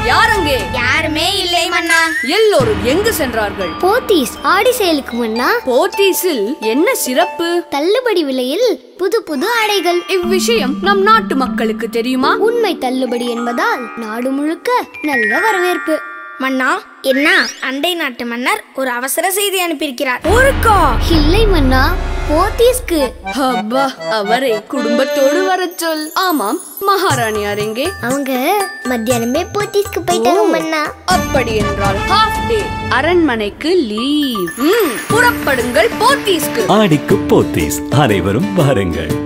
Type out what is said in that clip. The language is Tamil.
யார் அங்கே யாருமே இல்லை மன்னா எல்லோரும் எங்கு சென்றார்கள் போத்தீஸ் ஆடி செயலுக்கு முன்னா போத்தீஸில் என்ன சிறப்பு தள்ளுபடி விலையில் புது புது ஆடைகள் இவ்விஷயம் நம் நாட்டு மக்களுக்கு தெரியுமா உண்மை தள்ளுபடி என்பதால் நாடு முழுக்க நல்ல வரவேற்பு மன்னா என்ன அண்டை நாட்டு மன்னர் ஒரு அவசர செய்தி அனுப்பியிருக்கிறார் ஊருக்கா இல்லை மன்னா போத்தீஸ்க்கு அப்பா அவரை குடும்பத்தோடு வரச் சொல் ஆமாம் மகாராணியார் எங்கே அவங்க மத்தியானமே போத்தீஸ்க்கு போயிட்டாங்க மன்னா அப்படி என்றால் ஹாஃப் டே அரண்மனைக்கு லீவ் புறப்படுங்கள் போத்தீஸ்க்கு ஆடிக்கு போத்தீஸ் அனைவரும் வாருங்கள்